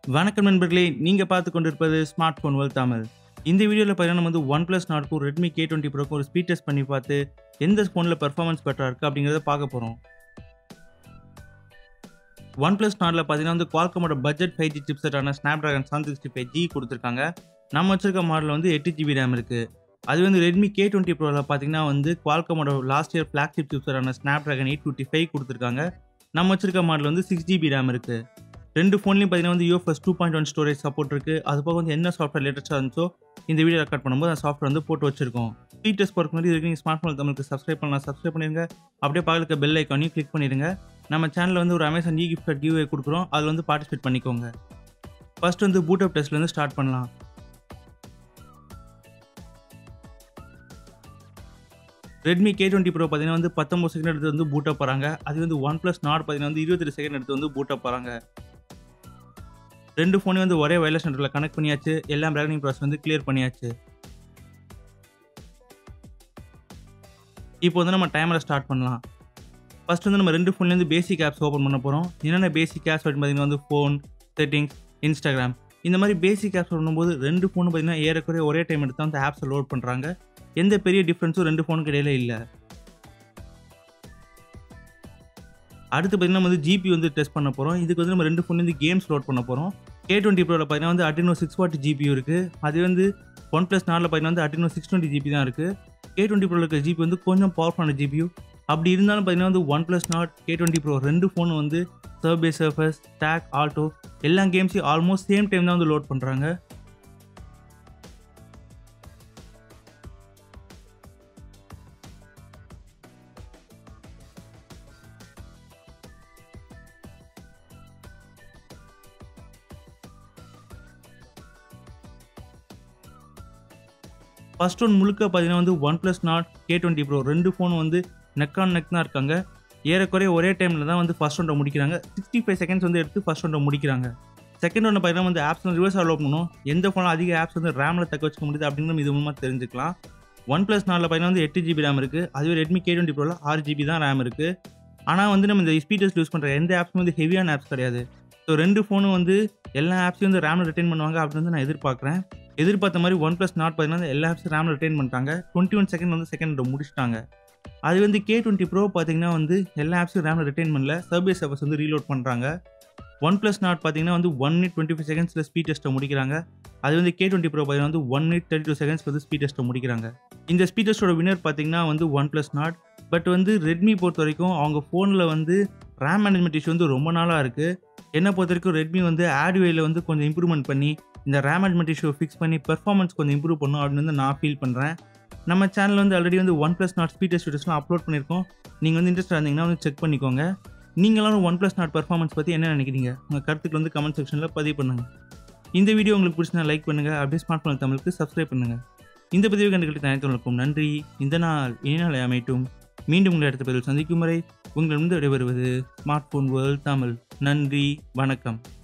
வணக்கம் நண்பர்களே நீங்கள் பார்த்து கொண்டிருப்பது ஸ்மார்ட் ஃபோன் வேர்ல்ட் தமிழ் இந்த வீடியோவில் பார்த்தீங்கன்னா நம்ம வந்து ஒன் ப்ளஸ் நாட்க்கும் ரெட்மி கே டுவெண்ட்டி ப்ரோக்கும் ஒரு ஸ்பீட் டெஸ்ட் பண்ணி பார்த்து எந்த ஃபோனில் பெர்ஃபார்மன்ஸ் பெட்டராக இருக்குது அப்படிங்கிறத பார்க்க போகிறோம் ஒன் ப்ளஸ் நாட்டில் பார்த்தீங்கன்னா வந்து குவால்கமோட பட்ஜெட் ஃபைவ் ஜி சிப்செட்டான Snapdragon seven sixty five G கொடுத்துருக்காங்க நம்ம வச்சிருக்க மாடல் வந்து எட்டு ஜிபி ரேம் இருக்குது அது வந்து ரெட்மி கே டுவெண்ட்டி ப்ரோவில் பார்த்தீங்கன்னா வந்து குவால்கமோட லாஸ்ட் இயர் ஃப்ளாக்ஷிப் சிப்செட்டான Snapdragon eight fifty five கொடுத்துருக்காங்க நம்ம வச்சிருக்க மாடல் வந்து சிக்ஸ் ஜிபி ரேம் இருக்குது ரெண்டு ஃபோன்லையும் பார்த்தீங்கன்னா வந்து UFS two point one storage support இருக்குது அது போக வந்து என்ன சாஃப்ட்வேர் லேட்டஸ்ட்டாக இருந்துச்சோ இந்த வீடியோ ரெக்கார்ட் பண்ணும்போது அந்த சாஃப்ட்வேர் வந்து போட்டு வச்சிருக்கோம் ஸ்பீட் டெஸ்ட் போகிறதுக்கு முன்னாடி இதுக்கு நீங்கள் ஸ்மார்ட் ஃபோன் தமிழுக்கு சப்ஸ்கிரைப் பண்ணலாம் சப்ஸ்கிரைப் பண்ணிருங்க அப்படியே பக்கத்துக்கு பெல் ஐக்கானையும் கிளிக் பண்ணிடுங்க நம்ம சேனலில் வந்து ஒரு Amazon e gift card giveaway கொடுக்குறோம் அதில் வந்து பார்ட்டிசிபேட் பண்ணிக்கோங்க ஃபர்ஸ்ட் வந்து பூட் அப் டெஸ்ட்லேருந்து ஸ்டார்ட் பண்ணலாம் ரெட்மி கே டுவெண்ட்டி ப்ரோ பார்த்தீங்கன்னா வந்து பத்தொம்பது செகண்ட் எடுத்து வந்து பூட் அப் போகிறாங்க அது வந்து ஒன் ப்ளஸ் நாட் பார்த்தீங்கன்னா வந்து இருபத்தெட்டு செகண்ட் எடுத்து வந்து பூட் அப் போகிறாங்க ரெண்டு ஃபோனையும் வந்து ஒரே வயர்லெஸ் நெட்வொர்க்கில் கனெக்ட் பண்ணியாச்சு எல்லா பேக்கிங் ப்ராசஸ் வந்து கிளியர் பண்ணியாச்சு இப்போ வந்து நம்ம டைமரை ஸ்டார்ட் பண்ணலாம் ஃபர்ஸ்ட் வந்து நம்ம ரெண்டு ஃபோன்லேருந்து பேசிக் ஆப்ஸ் ஓப்பன் பண்ண போகிறோம் என்னென்ன பேசிக் ஆப்ஸ் அப்படின்னு பார்த்தீங்கன்னா வந்து ஃபோன் செட்டிங்ஸ் இன்ஸ்டாகிராம் இந்த மாதிரி பேசிக் ஆப்ஸ் பண்ணும்போது ரெண்டு ஃபோனு பார்த்தீங்கன்னா ஏறக்குறைய ஒரே டைம் எடுத்து அந்த ஆப்ஸை லோட் பண்ணுறாங்க எந்த பெரிய டிஃப்ரென்ஸும் ரெண்டு ஃபோனுக்கு இடையில இல்லை அடுத்து பார்த்தீங்கன்னா நம்ம வந்து ஜிபி வந்து டெஸ்ட் பண்ண போகிறோம் இதுக்கு வந்து நம்ம ரெண்டு ஃபோன்லேருந்து கேம்ஸ் லோட் பண்ண போகிறோம் கே டுவெண்ட்டி ப்ரோவில் பார்த்தீங்கன்னா வந்து அட்டினோ சிக்ஸ் வாட் ஜிபி இருக்குது அது வந்து ஒன் ப்ளஸ் நாலில் பார்த்தீங்கன்னா வந்து அட்டினோ சிக்ஸ் டுவெண்ட்டி ஜிபி தான் இருக்குது கே டுவெண்ட்டி ப்ரோவில் இருக்க ஜிபி வந்து கொஞ்சம் பவர்ஃபுல்லான ஜிபியூ அப்படி இருந்தாலும் பார்த்தீங்கன்னா வந்து OnePlus Nord K twenty pro ரெண்டு ஃபோன் வந்து சர்பே சர்ஃபஸ் டேக் ஆல்டோ எல்லா கேம்ஸையும் ஆல்மோஸ்ட் சேம் டைம் தான் வந்து லோட் பண்ணுறாங்க ஃபர்ஸ்ட் ஒன் முழுக்க பார்த்தீங்கன்னா வந்து OnePlus Nord K twenty pro ரெண்டு ஃபோன் வந்து நெக் ஆன் நெக் தான் இருக்காங்க ஏறக்குறைய ஒரே டைமில் தான் வந்து ஃபர்ஸ்ட் ஒன்றை முடிக்கிறாங்க சிக்ஸ்டி ஃபைவ் செகண்ட்ஸ் வந்து எடுத்து ஃபர்ஸ்ட் ஒன்றை முடிக்கிறாங்க செகண்ட் ஒன்று பார்த்தீங்கன்னா வந்து ஆப்ஸ் வந்து ரிவர்ஸ் அலோட் பண்ணணும் எந்த ஃபோனில் அதிக ஆப்ஸ் வந்து ரேமில் தக்க வச்சுக்க முடியுது அப்படின்னு நம்ம இது மூலமாக தெரிஞ்சுக்கலாம் ஒன் ப்ளஸ் நாலில் பார்த்தீங்கன்னா வந்து எட்டு ஜிபி ரேம் இருக்குது அதுவே ரெட்மி கே டுவெண்ட்டி ப்ரோவில் ஆறு ஜிபி தான் ரேம் இருக்குது ஆனால் வந்து நம்ம இந்த ஸ்பீடர்ஸ் யூஸ் பண்ணுற எந்த ஆப்ஸும் வந்து ஹெவியான ஆப்ஸ் கிடையாது ஸோ ரெண்டு ஃபோனும் வந்து எல்லா ஆப்ஸையும் வந்து ரேமில் ரிட்டைன் பண்ணுவாங்க அப்படின்னு வந்து நான் எதிர்பார்க்குறேன் எதிர்பார்த்த மாதிரி ஒன் ப்ளஸ் நாட் பார்த்தீங்கன்னா எல்லா ஆப்ஸும் ரேமில் ரிட்டைன் பண்ணிட்டாங்க டுவெண்ட்டி ஒன் செகண்ட் வந்து செகண்ட் முடிச்சிட்டாங்க அது வந்து கே டுவெண்ட்டி ப்ரோ பார்த்தீங்கன்னா வந்து எல்லா ஆப்ஸும் ரேமில் ரிட்டைன் பண்ணல சர்வே சர்வஸ் வந்து ரீலோட் பண்ணுறாங்க ஒன் ப்ளஸ் நாட் பார்த்தீங்கன்னா வந்து ஒன் மினிட் டுவெண்ட்டி ஃபைவ் செகண்ட்ஸில் ஸ்பீட் டெஸ்ட்டை முடிக்கிறாங்க அது வந்து கே டுவெண்ட்டி ப்ரோ பார்த்தீங்கன்னா வந்து one minute thirty two seconds வந்து ஸ்பீட் டெஸ்ட்டை முடிக்கிறாங்க இந்த ஸ்பீட் டெஸ்ட்டோட வினர் பார்த்தீங்கன்னா வந்து ஒன் ப்ளஸ் நாட் பட் வந்து ரெட்மி பொறுத்த வரைக்கும் அவங்க ஃபோனில் வந்து ரேம் மேனேஜ்மெண்ட் இஷ்யூ வந்து ரொம்ப நாளாக இருக்குது என்னை பொறுத்த வரைக்கும் ரெட்மி வந்து ஆட்வேயில் வந்து கொஞ்சம் இம்ப்ரூவ்மெண்ட் பண்ணி இந்த ரேம் மேனேஜ்மெண்ட் இஷ்யூ ஃபிக்ஸ் பண்ணி பெர்ஃபார்மன்ஸ் கொஞ்சம் இம்ப்ரூவ் பண்ணும் அப்படின்னு வந்து நான் ஃபீல் பண்ணுறேன் நம்ம சேனல் வந்து ஆல்ரெடி வந்து OnePlus Nord speed test வீடியோஸ்லாம் அப்லோட் பண்ணியிருக்கோம் நீங்கள் வந்து இன்ட்ரெஸ்ட் இருந்தீங்கன்னா வந்து செக் பண்ணிக்கோங்க நீங்களும் ஒன் ப்ளஸ் நாட் பர்ஃபார்மன்ஸ் பற்றி என்ன நினைக்கிறீங்க உங்கள் கருத்துக்கள் வந்து கமெண்ட் செக்ஷனில் பதிவு பண்ணுங்கள் இந்த வீடியோ உங்களுக்கு பிடிச்சினா லைக் பண்ணுங்கள் அப்படியே ஸ்மார்ட் ஃபோன் தமிழுக்கு சப்ஸ்கிரைப் பண்ணுங்கள் இந்த பதிவை கண்டுகிட்டு அனைத்துக்கும் நன்றி இந்த நாள் இனி நாளை அமையட்டும் மீண்டும் உங்களை அடுத்த பதிவில் சந்திக்கும் வரை உங்களிடம் விடைபெறுவது ஸ்மார்ட் ஃபோன் வேர்ல்ட் தமிழ் நன்றி வணக்கம்